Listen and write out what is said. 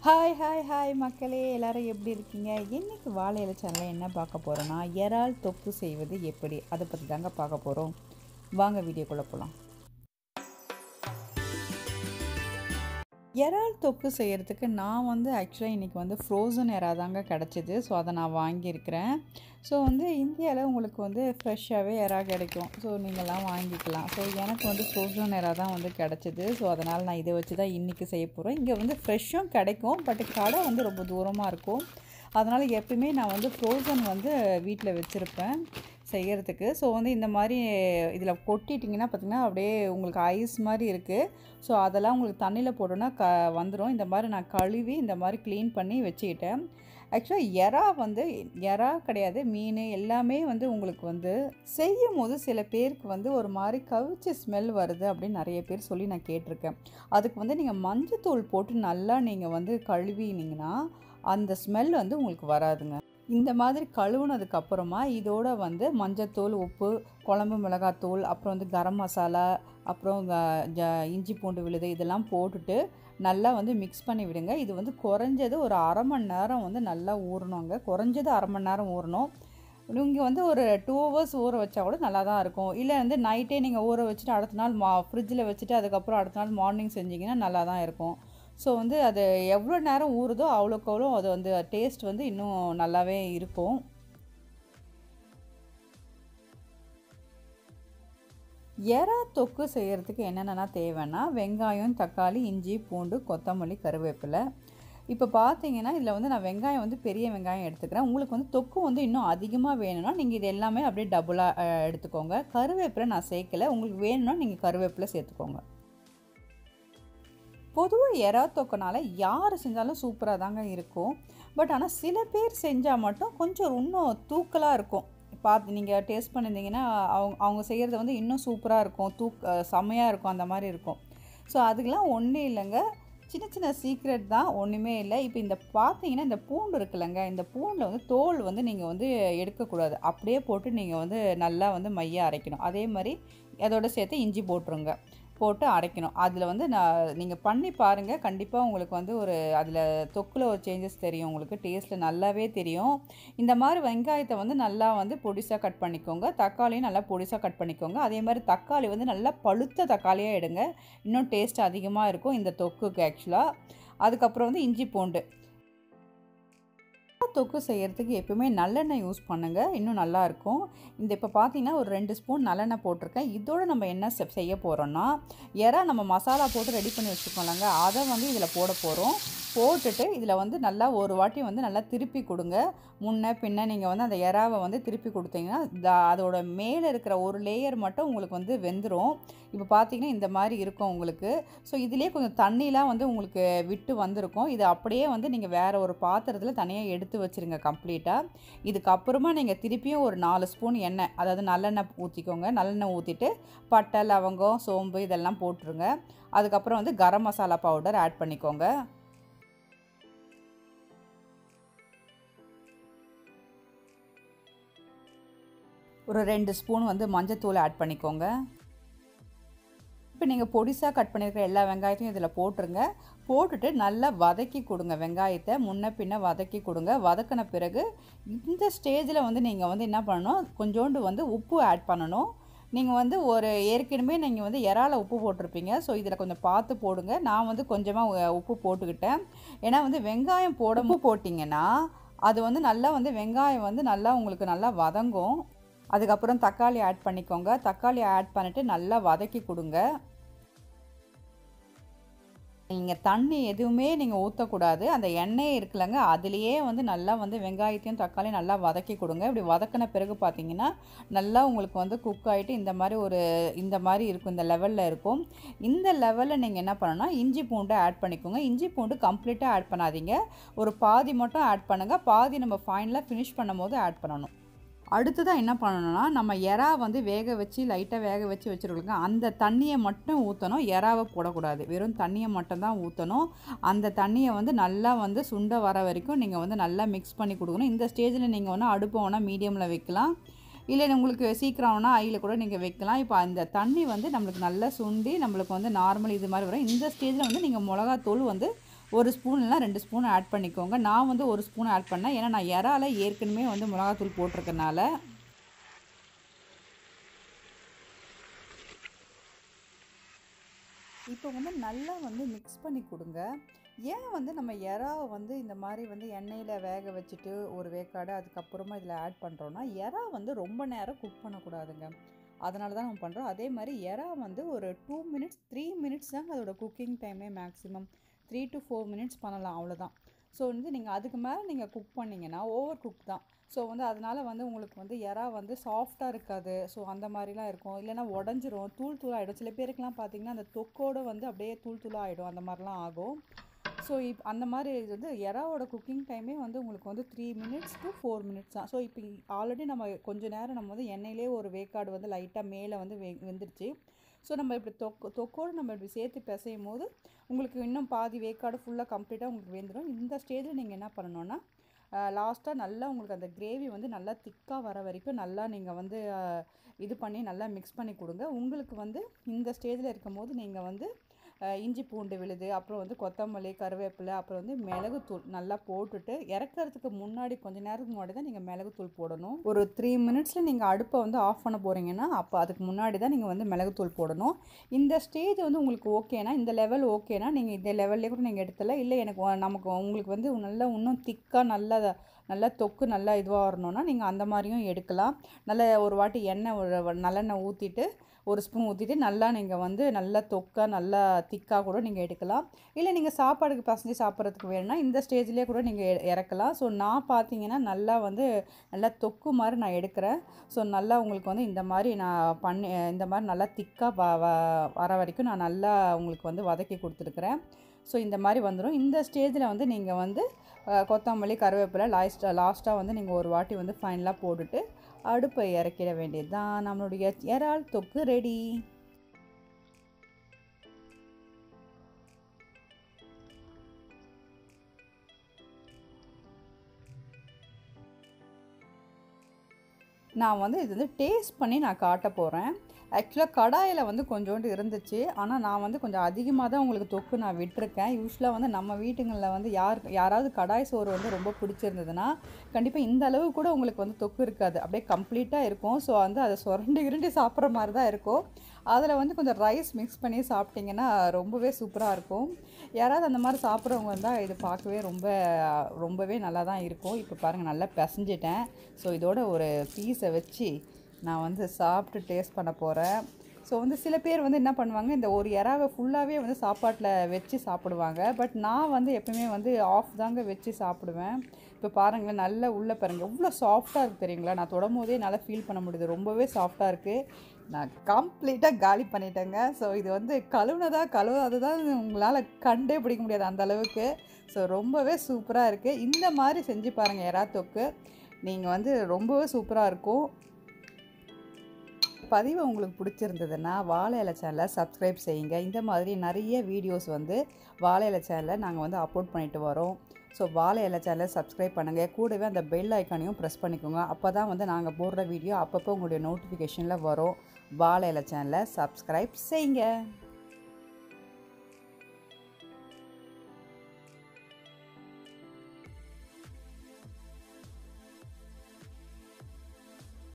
hi hi hi மக்களே எல்லாரும் எப்படி இருக்கீங்க இன்னைக்கு வாழை இலை சேனலில் என்ன பார்க்க போகிறோன்னா இறால் தொக்கு செய்வது எப்படி அதை பற்றி தாங்க பார்க்க போகிறோம் வாங்க வீடியோக்குள்ளே போகலாம் இறால் தொக்கு செய்கிறதுக்கு நான் வந்து ஆக்சுவலாக இன்றைக்கி வந்து ஃப்ரோசன் இறா தாங்க கிடச்சிது ஸோ அதை நான் வாங்கியிருக்கிறேன் ஸோ வந்து இந்தியாவில் உங்களுக்கு வந்து ஃப்ரெஷ்ஷாகவே இறா கிடைக்கும் ஸோ நீங்கள்லாம் வாங்கிக்கலாம் ஸோ எனக்கு வந்து ஃப்ரோசன் இறா தான் வந்து கிடச்சிது ஸோ அதனால் நான் இதை வச்சு தான் இன்றைக்கி செய்ய போகிறேன் இங்கே வந்து ஃப்ரெஷ்ஷும் கிடைக்கும் பட் கடை வந்து ரொம்ப தூரமாக இருக்கும் அதனால் எப்பயுமே நான் வந்து ஃப்ரோசன் வந்து வீட்டில் வச்சுருப்பேன் செய்கிறதுக்கு ஸோ வந்து இந்த மாதிரி இதில் கொட்டிட்டிங்கன்னா பார்த்திங்கன்னா அப்படியே உங்களுக்கு ஐஸ் மாதிரி இருக்குது ஸோ அதெல்லாம் உங்களுக்கு தண்ணியில் போட்டோன்னா க வந்துடும் இந்த மாதிரி நான் கழுவி இந்த மாதிரி க்ளீன் பண்ணி வச்சுக்கிட்டேன் ஆக்சுவலாக எறா வந்து எறா கிடையாது மீன் எல்லாமே வந்து உங்களுக்கு வந்து செய்யும் போது சில பேருக்கு வந்து ஒரு மாதிரி கவிச்சு ஸ்மெல் வருது அப்படின்னு நிறைய பேர் சொல்லி நான் கேட்டிருக்கேன் அதுக்கு வந்து நீங்கள் மஞ்சத்தூள் போட்டு நல்லா நீங்கள் வந்து கழுவினீங்கன்னா அந்த ஸ்மெல் வந்து உங்களுக்கு வராதுங்க இந்த மாதிரி கழுவுனதுக்கு அப்புறமா இதோட வந்து மஞ்சத்தூள் உப்பு குழம்பு மிளகாத்தூள் அப்புறம் வந்து கரம் மசாலா அப்புறம் இஞ்சி பூண்டு விழுது இதெல்லாம் போட்டுட்டு நல்லா வந்து மிக்ஸ் பண்ணி விடுங்க இது வந்து குறைஞ்சது ஒரு அரை மணி நேரம் வந்து நல்லா ஊறணுங்க குறைஞ்சது அரை மணி நேரம் ஊறணும் நீங்கள் வந்து ஒரு டூ ஹவர்ஸ் ஊற வச்சா கூட நல்லா தான் இருக்கும் இல்லை வந்து நைட்டே நீங்கள் ஊற வச்சுட்டு அடுத்த நாள் மா ஃப்ரிட்ஜில் வச்சுட்டு அதுக்கப்புறம் அடுத்த நாள் மார்னிங் செஞ்சிங்கன்னா நல்லா தான் இருக்கும் ஸோ வந்து அது எவ்வளோ நேரம் ஊறுதோ அவ்வளோக்கு அவ்வளோ அது வந்து டேஸ்ட் வந்து இன்னும் நல்லாவே இருக்கும் எறா தொக்கு செய்கிறதுக்கு என்னென்னா தேவைன்னா வெங்காயம் தக்காளி இஞ்சி பூண்டு கொத்தமல்லி கருவேப்பிலை இப்போ பார்த்தீங்கன்னா இதில் வந்து நான் வெங்காயம் வந்து பெரிய வெங்காயம் எடுத்துக்கிறேன் உங்களுக்கு வந்து தொக்கு வந்து இன்னும் அதிகமாக வேணும்னா நீங்கள் இது எல்லாமே அப்படியே டபுளாக எடுத்துக்கோங்க கருவேப்பிலை நான் சேர்க்கலை உங்களுக்கு வேணும்னா நீங்கள் கருவேப்பிலை சேர்த்துக்கோங்க பொதுவாக எறா தொக்கனால யார் செஞ்சாலும் சூப்பராக தாங்க இருக்கும் பட் ஆனால் சில பேர் செஞ்சால் மட்டும் கொஞ்சம் இன்னும் தூக்கலாக இருக்கும் பார்த்து நீங்கள் டேஸ்ட் பண்ணியிருந்தீங்கன்னா அவங்க அவங்க செய்கிறது வந்து இன்னும் சூப்பராக இருக்கும் தூக் செம்மையாக இருக்கும் அந்த மாதிரி இருக்கும் ஸோ அதுக்கெலாம் ஒன்றும் இல்லைங்க சின்ன சின்ன சீக்ரெட் தான் ஒன்றுமே இல்லை இப்போ இந்த பார்த்தீங்கன்னா இந்த பூண்டு இருக்குல்லங்க இந்த பூண்டில் வந்து தோல் வந்து நீங்கள் வந்து எடுக்கக்கூடாது அப்படியே போட்டு நீங்கள் வந்து நல்லா வந்து மையாக அரைக்கணும் அதே மாதிரி அதோட சேர்த்து இஞ்சி போட்டுருங்க போட்டு அரைக்கணும் அதில் வந்து நான் நீங்கள் பண்ணி பாருங்கள் கண்டிப்பாக உங்களுக்கு வந்து ஒரு அதில் தொக்கில் ஒரு சேஞ்சஸ் தெரியும் உங்களுக்கு டேஸ்ட்டில் நல்லாவே தெரியும் இந்த மாதிரி வெங்காயத்தை வந்து நல்லா வந்து பொடிசாக கட் பண்ணிக்கோங்க தக்காளியும் நல்லா பொடிசாக கட் பண்ணிக்கோங்க அதே மாதிரி தக்காளி வந்து நல்லா பழுத்த தக்காளியாக எடுங்க இன்னும் டேஸ்ட் அதிகமாக இருக்கும் இந்த தொக்குக்கு ஆக்சுவலாக அதுக்கப்புறம் வந்து இஞ்சி பூண்டு தொக்கு செய்கிறதுக்கு எப்பவுமே நல்லெண்ணெய் யூஸ் பண்ணுங்கள் இன்னும் நல்லாயிருக்கும் இந்த இப்போ பார்த்தீங்கன்னா ஒரு ரெண்டு ஸ்பூன் நல்லெண்ணெய் போட்டிருக்கேன் இதோடு நம்ம என்ன செய்ய போகிறோன்னா எறா நம்ம மசாலா போட்டு ரெடி பண்ணி வச்சுருக்கோம்லங்க அதை வந்து இதில் போட போகிறோம் போட்டுட்டு இதில் வந்து நல்லா ஒரு வாட்டி வந்து நல்லா திருப்பி கொடுங்க முன்ன பின்ன நீங்கள் வந்து அந்த எறாவை வந்து திருப்பி கொடுத்தீங்கன்னா அதோட மேலே இருக்கிற ஒரு லேயர் மட்டும் உங்களுக்கு வந்து வெந்துடும் இப்போ பார்த்தீங்கன்னா இந்த மாதிரி இருக்கும் உங்களுக்கு ஸோ இதிலே கொஞ்சம் தண்ணிலாம் வந்து உங்களுக்கு விட்டு வந்திருக்கும் இது அப்படியே வந்து நீங்கள் வேறு ஒரு பாத்திரத்தில் தனியாக எடுத்து வச்சுருங்க கம்ப்ளீட்டாக இதுக்கப்புறமா நீங்கள் திருப்பியும் ஒரு நாலு ஸ்பூன் எண்ணெய் அதாவது நல்லெண்ணெய் ஊற்றிக்கோங்க நல்லெண்ணெய் ஊற்றிட்டு பட்டை லவங்கம் சோம்பு இதெல்லாம் போட்டுருங்க அதுக்கப்புறம் வந்து கரம் மசாலா பவுடர் ஆட் பண்ணிக்கோங்க ஒரு ரெண்டு ஸ்பூன் வந்து மஞ்சத்தூள் ஆட் பண்ணிக்கோங்க இப்போ நீங்கள் பொடிசாக கட் பண்ணியிருக்கிற எல்லா வெங்காயத்தையும் இதில் போட்டுருங்க போட்டுட்டு நல்லா வதக்கி கொடுங்க வெங்காயத்தை முன்ன பின்ன வதக்கி கொடுங்க வதக்கின பிறகு இந்த ஸ்டேஜில் வந்து நீங்கள் வந்து என்ன பண்ணணும் கொஞ்சோண்டு வந்து உப்பு ஆட் பண்ணணும் நீங்கள் வந்து ஒரு ஏற்கனவே நீங்கள் வந்து இறால உப்பு போட்டிருப்பீங்க ஸோ இதில் கொஞ்சம் பார்த்து போடுங்க நான் வந்து கொஞ்சமாக உப்பு போட்டுக்கிட்டேன் ஏன்னா வந்து வெங்காயம் போட உப்பு போட்டிங்கன்னா அது வந்து நல்லா வந்து வெங்காயம் வந்து நல்லா உங்களுக்கு நல்லா வதங்கும் அதுக்கப்புறம் தக்காளி ஆட் பண்ணிக்கோங்க தக்காளி ஆட் பண்ணிவிட்டு நல்லா வதக்கி கொடுங்க நீங்கள் தண்ணி எதுவுமே நீங்கள் ஊற்றக்கூடாது அந்த எண்ணெய் இருக்குல்லங்க அதுலேயே வந்து நல்லா வந்து வெங்காயத்தையும் தக்காளியும் நல்லா வதக்கி கொடுங்க இப்படி வதக்கின பிறகு பார்த்தீங்கன்னா நல்லா உங்களுக்கு வந்து குக் ஆகிட்டு இந்த மாதிரி ஒரு இந்த மாதிரி இருக்கும் இந்த லெவலில் இருக்கும் இந்த லெவலில் நீங்கள் என்ன பண்ணணும்னா இஞ்சி பூண்டு ஆட் பண்ணிக்கோங்க இஞ்சி பூண்டு கம்ப்ளீட்டாக ஆட் பண்ணாதீங்க ஒரு பாதி மட்டும் ஆட் பண்ணுங்கள் பாதி நம்ம ஃபைனலாக ஃபினிஷ் பண்ணும் போது ஆட் பண்ணணும் அடுத்ததாக என்ன பண்ணணும்னா நம்ம எறா வந்து வேக வச்சு லைட்டாக வேக வச்சு வச்சுருக்கோங்க அந்த தண்ணியை மட்டும் ஊற்றணும் எறாவை போடக்கூடாது வெறும் தண்ணியை மட்டும் தான் ஊற்றணும் அந்த தண்ணியை வந்து நல்லா வந்து சுண்ட வர வரைக்கும் நீங்கள் வந்து நல்லா மிக்ஸ் பண்ணி கொடுக்கணும் இந்த ஸ்டேஜில் நீங்கள் வந்து அடுப்பை வேணால் மீடியமில் வைக்கலாம் இல்லை உங்களுக்கு சீக்கிரம்னா ஐயில் கூட நீங்கள் வைக்கலாம் இப்போ அந்த தண்ணி வந்து நம்மளுக்கு நல்லா சுண்டி நம்மளுக்கு வந்து நார்மல் இது மாதிரி வரும் இந்த ஸ்டேஜில் வந்து நீங்கள் மிளகாத்தூள் வந்து ஒரு ஸ்பூன் இல்லைனா ரெண்டு ஸ்பூன் ஆட் பண்ணிக்கோங்க நான் வந்து ஒரு ஸ்பூன் ஆட் பண்ணேன் ஏன்னா நான் இறால ஏற்கனவே வந்து மிளகாத்தூள் போட்டிருக்கனால இப்போ வந்து நல்லா வந்து மிக்ஸ் பண்ணி கொடுங்க ஏன் வந்து நம்ம எறாவை வந்து இந்த மாதிரி வந்து எண்ணெயில் வேக வச்சுட்டு ஒரு வேக்காடு அதுக்கப்புறமா இதில் ஆட் பண்ணுறோன்னா எறா வந்து ரொம்ப நேரம் குக் பண்ணக்கூடாதுங்க அதனால தான் நம்ம பண்ணுறோம் அதே மாதிரி எறா வந்து ஒரு டூ மினிட்ஸ் த்ரீ மினிட்ஸ் தாங்க அதோட குக்கிங் டைமே maximum three to four minutes பண்ணலாம் அவ்வளோதான் ஸோ வந்து நீங்கள் அதுக்கு மேலே நீங்கள் குக் பண்ணிங்கன்னா ஓவர் குக் தான் ஸோ வந்து அதனால் வந்து உங்களுக்கு வந்து எறா வந்து சாஃப்டாக இருக்காது ஸோ அந்த மாதிரிலாம் இருக்கும் இல்லைனா உடஞ்சிரும் தூள் தூளாகிடும் சில பேருக்குலாம் பார்த்தீங்கன்னா அந்த தொக்கோடு வந்து அப்படியே தூள் தூளாகிடும் அந்த மாதிரிலாம் ஆகும் ஸோ இப் அந்த மாதிரி இது வந்து எறாவோட குக்கிங் டைமே வந்து உங்களுக்கு வந்து three minutes to four minutes தான் ஸோ இப்போ ஆல்ரெடி நம்ம கொஞ்ச நேரம் நம்ம வந்து எண்ணெயிலே ஒரு வேக்காடு வந்து லைட்டாக மேலே வந்து வெ வெந்துருச்சு ஸோ நம்ம இப்படி தொக்கு தொக்கோடு நம்ம இப்படி சேர்த்து பிசையும் போது உங்களுக்கு இன்னும் பாதி வேக்காடு ஃபுல்லாக கம்ப்ளீட்டாக உங்களுக்கு வெந்துடும் இந்த ஸ்டேஜில் நீங்கள் என்ன பண்ணணுன்னா லாஸ்ட்டாக நல்லா உங்களுக்கு அந்த கிரேவி வந்து நல்லா திக்காக வர வரைக்கும் நல்லா நீங்கள் வந்து இது பண்ணி நல்லா மிக்ஸ் பண்ணி கொடுங்க உங்களுக்கு வந்து இந்த ஸ்டேஜில் இருக்கும் போது நீங்கள் வந்து இஞ்சி பூண்டு விழுது அப்புறம் வந்து கொத்தமல்லி கருவேப்பிலை அப்புறம் வந்து மிளகுத்தூள் நல்லா போட்டுட்டு இறக்கிறதுக்கு முன்னாடி கொஞ்ச நேரத்துக்கு முன்னாடி தான் நீங்கள் மிளகுத்தூள் போடணும் ஒரு த்ரீ மினிட்ஸில் நீங்கள் அடுப்பை வந்து ஆஃப் பண்ண போகிறீங்கன்னா அப்போ அதுக்கு முன்னாடி தான் நீங்கள் வந்து மிளகுத்தூள் போடணும் இந்த ஸ்டேஜ் வந்து உங்களுக்கு ஓகேனா இந்த லெவல் ஓகேனா நீங்கள் இந்த லெவல்லே கூட நீங்கள் எடுத்துல இல்லை எனக்கு நமக்கு உங்களுக்கு வந்து நல்லா இன்னும் திக்காக நல்லா நல்லா தொக்கு நல்லா இதுவாக வரணும்னா நீங்கள் அந்த மாதிரியும் எடுக்கலாம் நல்ல ஒரு வாட்டி எண்ணெய் ஒரு நல்லெண்ணெய் ஊற்றிட்டு ஒரு ஸ்பூன் ஊற்றிட்டு நல்லா நீங்கள் வந்து நல்லா தொக்கா நல்லா திக்காக கூட நீங்கள் எடுக்கலாம் இல்லை நீங்கள் சாப்பாடுக்கு பசஞ்சு சாப்பிட்றதுக்கு வேணும்னா இந்த ஸ்டேஜ்லேயே கூட நீங்கள் இறக்கலாம் ஸோ நான் பார்த்தீங்கன்னா நல்லா வந்து நல்லா தொக்கு மாதிரி நான் எடுக்கிறேன் ஸோ நல்லா உங்களுக்கு வந்து இந்த மாதிரி நான் பண்ணி இந்த மாதிரி நல்லா திக்காக வ வர வரைக்கும் நான் நல்லா உங்களுக்கு வந்து வதக்கி கொடுத்துருக்குறேன் ஸோ இந்த மாதிரி வந்துடும் இந்த ஸ்டேஜில் வந்து நீங்கள் வந்து கொத்தமல்லி கருவேப்பிலை லாஸ்ட்டாக லாஸ்ட்டாக வந்து நீங்கள் ஒரு வாட்டி வந்து ஃபைனலாக போட்டுட்டு அடுப்பை இறக்கிட வேண்டியது தான் நம்மளுடைய இறால் தொக்கு ரெடி நான் வந்து இது வந்து டேஸ்ட் பண்ணி நான் காட்ட போகிறேன் ஆக்சுவலாக கடாயில் வந்து கொஞ்சோண்டு இருந்துச்சு ஆனால் நான் வந்து கொஞ்சம் அதிகமாக தான் உங்களுக்கு தொக்கு நான் விட்டுருக்கேன் யூஸ்வலாக வந்து நம்ம வீட்டுங்களில் வந்து யார் யாராவது கடாய் சோறு வந்து ரொம்ப பிடிச்சிருந்ததுன்னா கண்டிப்பாக இந்த அளவு கூட உங்களுக்கு வந்து தொக்கு இருக்காது அப்படியே கம்ப்ளீட்டாக இருக்கும் ஸோ வந்து அதை சுரண்டி கிரண்டி சாப்பிட்ற மாதிரி தான் இருக்கும் அதில் வந்து கொஞ்சம் ரைஸ் மிக்ஸ் பண்ணி சாப்பிட்டிங்கன்னா ரொம்பவே சூப்பராக இருக்கும் யாராவது அந்த மாதிரி சாப்பிட்றவங்க இருந்தால் இது பார்க்கவே ரொம்ப ரொம்பவே நல்லா தான் இருக்கும் இப்போ பாருங்கள் நல்லா பிசைஞ்சிட்டேன் ஸோ இதோட ஒரு பீஸை வச்சு நான் வந்து சாப்பிட்டு டேஸ்ட் பண்ண போகிறேன் ஸோ வந்து சில பேர் வந்து என்ன பண்ணுவாங்க இந்த ஒரு இறாவை ஃபுல்லாகவே வந்து சாப்பாட்டில் வச்சு சாப்பிடுவாங்க பட் நான் வந்து எப்பவுமே வந்து ஆஃப் தாங்க வச்சு சாப்பிடுவேன் இப்போ பாருங்களேன் நல்லா உள்ளே பாருங்கள் எவ்வளோ சாஃப்டாக இருக்குது தெரியுங்களா நான் தொடும் போதே என்னால் ஃபீல் பண்ண முடியுது ரொம்பவே சாஃப்டாக இருக்குது நான் கம்ப்ளீட்டாக காலி பண்ணிட்டேங்க ஸோ இது வந்து கழுவுனதா கழுவாது தான் உங்களால் கண்டே பிடிக்க முடியாது அந்த அளவுக்கு ஸோ ரொம்பவே சூப்பராக இருக்குது இந்த மாதிரி செஞ்சு பாருங்கள் எறா தொக்கு நீங்கள் வந்து ரொம்பவே சூப்பராக இருக்கும் பதிவு உங்களுக்கு பிடிச்சிருந்ததுன்னா வாழை இலை சேனலை சப்ஸ்கிரைப் செய்யுங்க இந்த மாதிரி நிறைய வீடியோஸ் வந்து வாழை இலை சேனலில் நாங்கள் வந்து அப்லோட் பண்ணிட்டு வரோம் ஸோ வாழை இலை சேனலை சப்ஸ்கிரைப் பண்ணுங்கள் கூடவே அந்த பெல் ஐக்கானையும் ப்ரெஸ் பண்ணிக்கோங்க அப்போ தான் வந்து நாங்கள் போடுற வீடியோ அப்பப்போ உங்களுடைய நோட்டிஃபிகேஷனில் வரும் வாழை இலை சேனலை சப்ஸ்கிரைப் செய்யுங்க